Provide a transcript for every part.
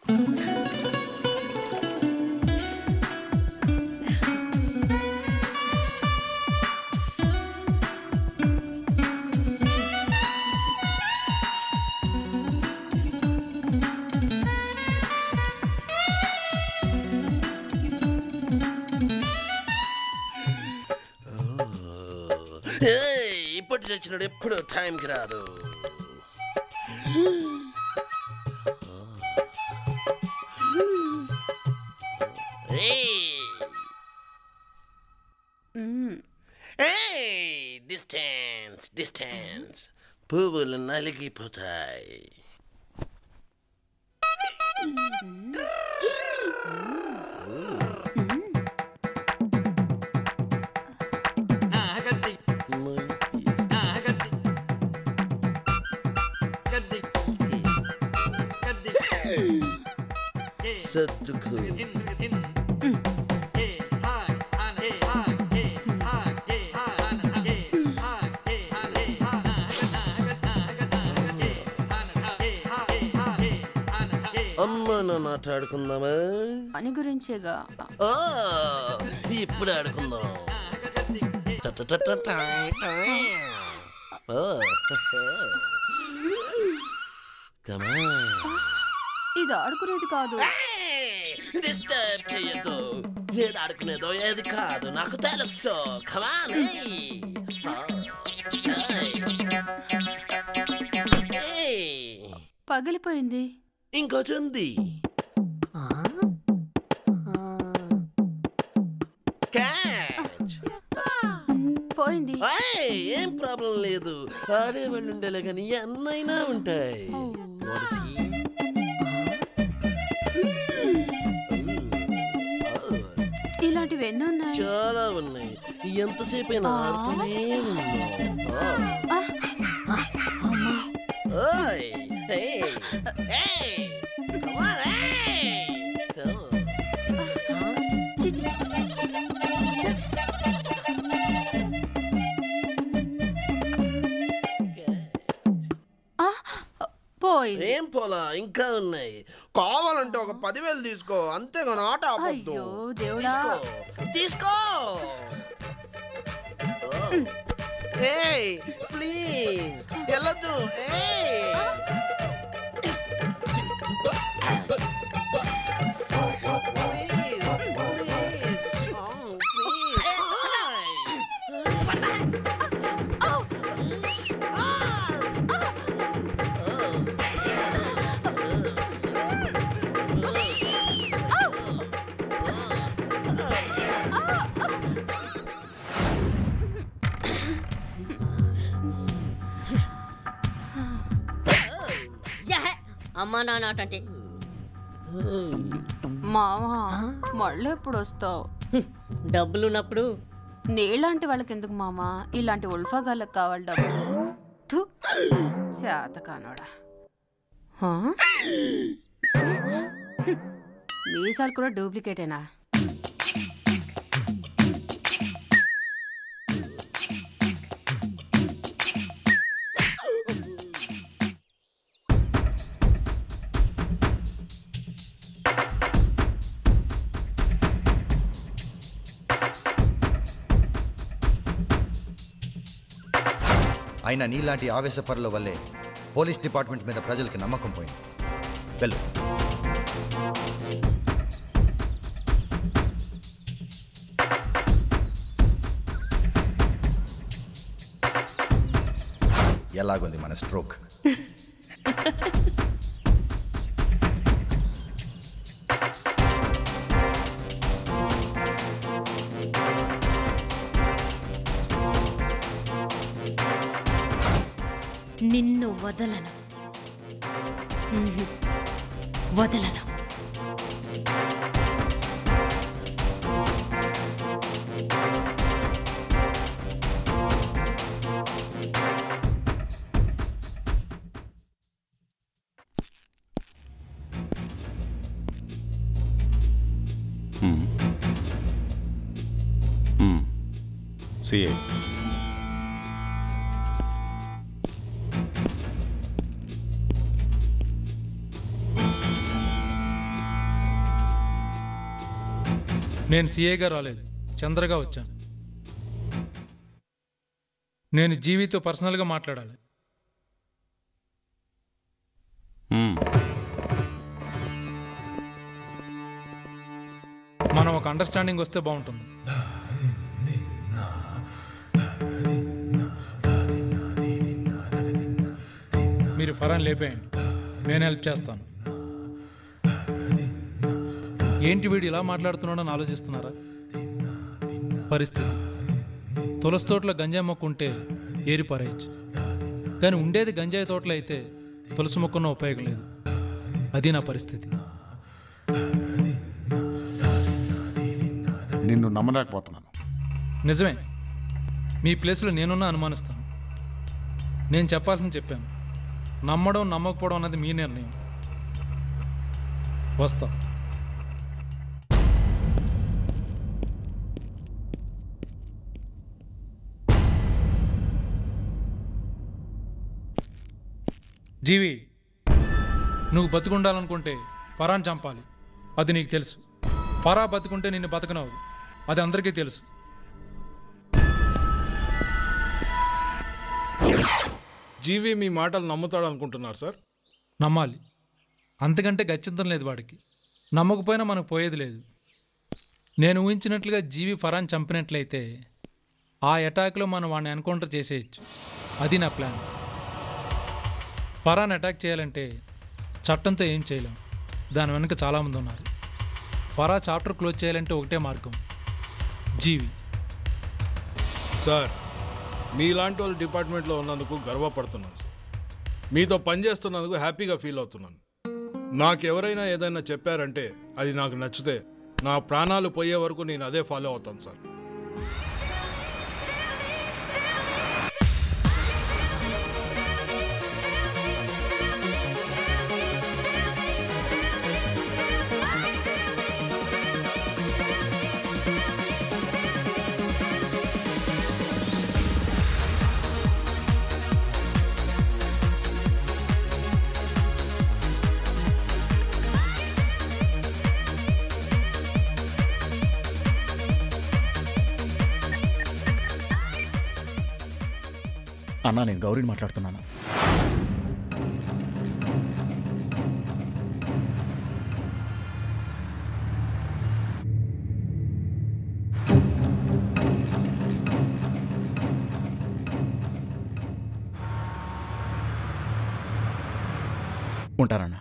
ఏయ్, ఇప్పుడు చచ్చినాడు ఎప్పుడు టైంకి రాదు డిస్టెన్స్ డిస్టెన్స్ పువ్వులు నలిగిపోతాయి సర్దుకో అమ్మ నాన్న ఆట ఆడుకుందామా పని గురించేగా ఓ, ఇప్పుడు ఆడుకుందాం టటటటటాయ్ టాయ్. ఓ, Come on. ఇది ఆడుకునేది కాదు ఏయ్, disturb చెయ్యొద్దు. ఏది ఆడుకునేదో ఏది కాదు నాకు తెలుసు కమాన్ పగిలిపోయింది ఇంకోటి ఉంది Catch. పోయింది ఏయ్, ఏం ప్రాబ్లం లేదు ఆడేవాళ్ళు ఉండేలే కానీ ఎన్నైనా ఉంటాయి What is he? ఇలాంటివి ఎన్ని ఉన్నాయి చాలా ఉన్నాయి ఎంతసేపు అయినా ఆడుతూనే ఉన్నాం ఓయ్ ఏయ్ ఏయ్ come on, ఏయ్. Come on. ఆ, పోయింది ఏం పోలా ఇంకా ఉన్నాయి కావాలంటే ఒక పదివేలు తీసుకో అంతేగాని ఆట ఆపొద్దు అయ్యో దేవుడా తీసుకో ఏయ్ ప్లీజ్ వెళ్ళొద్దు ఏయ్ Please, please. Oh, please. యహ! అమ్మా నాన్న ఆట అంటే మావా మళ్ళీ ఎప్పుడు వస్తావు డబ్బులు ఉన్నప్పుడు నీలాంటి వాళ్ళకి ఎందుకు మామా ఇలాంటి ఉల్ఫాగాళ్ళకి కావాలి డబ్బులు థు, చేత కానోడా హా? మీసాలు కూడా డూప్లికేటేనా అయినా నీలాంటి ఆవేశపరుల వల్లే పోలీస్ డిపార్ట్మెంట్ మీద ప్రజలకి నమ్మకం పోయింది వెళ్ళు ఎలాగుంది మన స్ట్రోక్ నిన్ను వదలను ఉహు, వదలను సిఏ నేను సీఏగా రాలేదు చంద్రగా వచ్చాను నేను జీవితో పర్సనల్గా మాట్లాడాలి మ్మ్. మనం ఒక అండర్స్టాండింగ్ వస్తే బాగుంటుంది మీరు ఫరాన్ లేపేయండి నేను హెల్ప్ చేస్తాను ఏంటి వీడు ఇలా మాట్లాడుతున్నాడని ఆలోచిస్తున్నారా పరిస్థితి తులసి తోటలో గంజాయి మొక్క ఉంటే ఏరి పారేయచ్చు కానీ ఉండేది గంజాయి తోటలో అయితే తులసి మొక్కన్న ఉపయోగం లేదు అది నా పరిస్థితి నిన్ను నమ్మలేకపోతున్నాను నిజమే మీ ప్లేస్లో నేనున్నా అనుమానిస్తాను నేను చెప్పాల్సింది చెప్పాను నమ్మడం నమ్మకపోవడం అన్నది మీ నిర్ణయం వస్తా జీవి నువ్వు బతుకుండాలనుకుంటే ఫరాన్ చంపాలి అది నీకు తెలుసు ఫరా బతుకుంటే నిన్ను బతకనవు అది అందరికీ తెలుసు జీవి మీ మాటలు నమ్ముతాడు అనుకుంటున్నారు సార్ నమ్మాలి అంతకంటే గచ్చింతం లేదు వాడికి నమ్మకపోయినా మనకు పోయేది లేదు నేను ఊహించినట్లుగా జీవి ఫరాన్ చంపినట్లయితే ఆ అటాక్లో మనం వాడిని ఎన్కౌంటర్ చేసేయచ్చు అది నా ప్లాన్ ఫరాన్ అటాక్ చేయాలంటే చట్టంతో ఏం చేయలేం దాని వెనుక చాలామంది ఉన్నారు ఫరా చాప్టర్ క్లోజ్ చేయాలంటే ఒకటే మార్గం జీవి సార్ మీలాంటి వాళ్ళు డిపార్ట్మెంట్లో ఉన్నందుకు గర్వపడుతున్నాను సార్ మీతో పనిచేస్తున్నందుకు హ్యాపీగా ఫీల్ అవుతున్నాను నాకు ఎవరైనా ఏదైనా చెప్పారంటే అది నాకు నచ్చితే నా ప్రాణాలు పోయే వరకు నేను అదే ఫాలో అవుతాను సార్ అన్నా నేను గౌరీని మాట్లాడుతున్నాను ఉంటారన్నా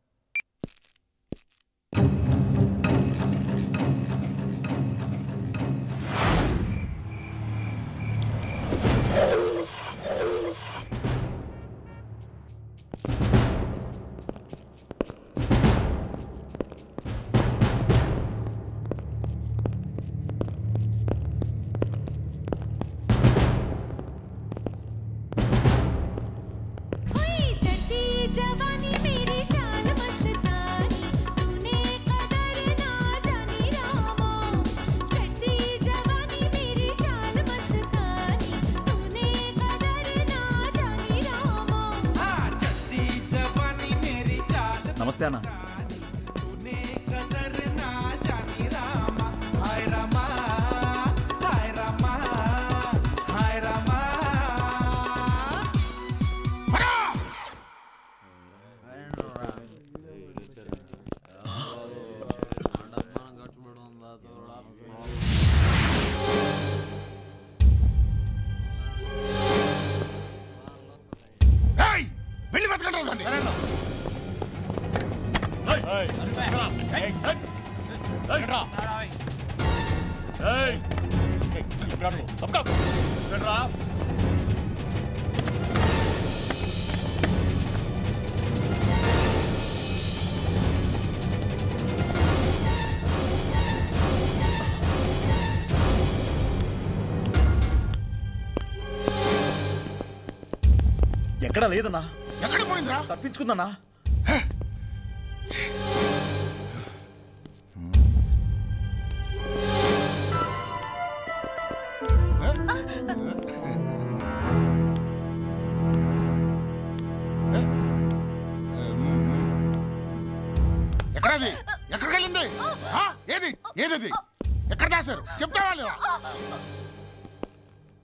जवानी मेरी चाल मस्तानी तूने कदर ना जानी रामा चढ़ती जवानी मेरी चाल मस्तानी तूने कदर ना जानी रामा चढ़ती जवानी मेरी चाल నమస్తే అన్న तूने कदर ना जानी रामा हाय रामा हाय रामा हाय रामा ఏయ్! వెళ్ళి వెతకండి రా దాన్ని. ఎక్కడా లేదన్నా ఎక్కడ పోయిందిరా తప్పించుకుందన్నా ఎక్కడది ఎక్కడికి వెళ్ళింది ఆ? ఏది ఏదది ఎక్కడ దాశారు చెప్తావా లేదా